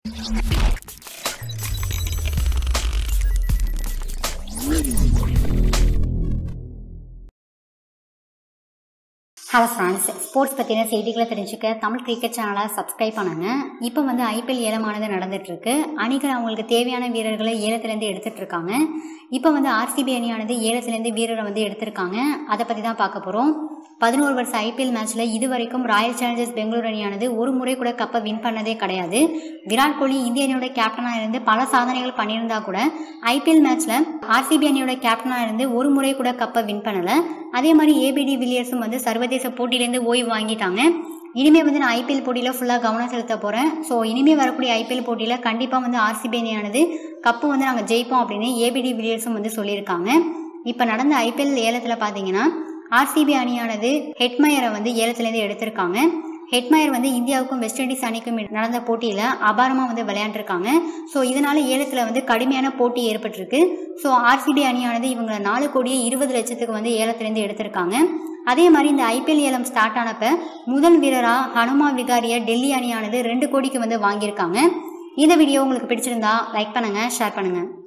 hello friends sports பற்றின செய்திகளை தெரிஞ்சுக்க தமிழ் கிரிக்கெட் சேனலை சப்ஸ்கிரைப் பண்ணுங்க இப்போ வந்து ஐபிஎல் ஏலமானது நடந்துட்டு இருக்கு அணிகள் அவங்களுக்கு தேவையான வீரர்களை ஏலத்திலேருந்து எடுத்துட்டு இருக்காங்க இப்போ வந்து ஆர்சிபி அணியானது ஏலத்திலேருந்து வீரரை வந்து எடுத்திருக்காங்க அதை பற்றி தான் பார்க்க போகிறோம் பதினோரு வருஷம் ஐபிஎல் மேட்ச்சில் இது வரைக்கும் ராயல் சேலஞ்சர்ஸ் பெங்களூர் அணியானது ஒரு முறை கூட கப்பை வின் பண்ணதே கிடையாது விராட் கோலி இந்திய அணியோட கேப்டனாக இருந்து பல சாதனைகள் பண்ணியிருந்தா கூட ஐபிஎல் மேட்ச்சில் ஆர்சிபி அணியோட கேப்டனாக இருந்து ஒரு முறை கூட கப்பை வின் பண்ணலை அதே மாதிரி ஏபிடி வில்லியர்ஸும் வந்து சர்வதேச போட்டியிலேருந்து ஓய்வு வாங்கிட்டாங்க இனிமேல் வந்து நான் ஐபிஎல் போட்டியில் ஃபுல்லாக கவனம் செலுத்த போகிறேன் ஸோ இனிமேல் வரக்கூடிய ஐபிஎல் போட்டியில் கண்டிப்பாக வந்து ஆர்சிபி அணியானது கப்பு வந்து நாங்கள் ஜெயிப்போம் அப்படின்னு ஏபிடி வில்லியர்ஸும் வந்து சொல்லியிருக்காங்க இப்போ நடந்த ஐபிஎல் ஏலத்தில் பார்த்தீங்கன்னா ஆர்சிபி அணியானது ஹெட்மயரை வந்து ஏலத்திலேருந்து எடுத்திருக்காங்க ஹெட்மயர் வந்து இந்தியாவுக்கும் வெஸ்ட் இண்டீஸ் அணிக்கும் நடந்த போட்டியில் அபாரமாக வந்து விளையாண்டுருக்காங்க ஸோ இதனால ஏலத்தில் வந்து கடுமையான போட்டி ஏற்பட்டிருக்கு ஸோ ஆர்சிபி அணியானது இவங்க நாலு கோடியே இருபது லட்சத்துக்கு வந்து ஏலத்திலேருந்து எடுத்திருக்காங்க அதே மாதிரி இந்த ஐபிஎல் ஏலம் ஸ்டார்ட் ஆனப்ப முதல் வீரராக ஹனுமா விகாரிய டெல்லி அணியானது ரெண்டு கோடிக்கு வந்து வாங்கியிருக்காங்க இந்த வீடியோ உங்களுக்கு பிடிச்சிருந்தா லைக் பண்ணுங்கள் ஷேர் பண்ணுங்கள்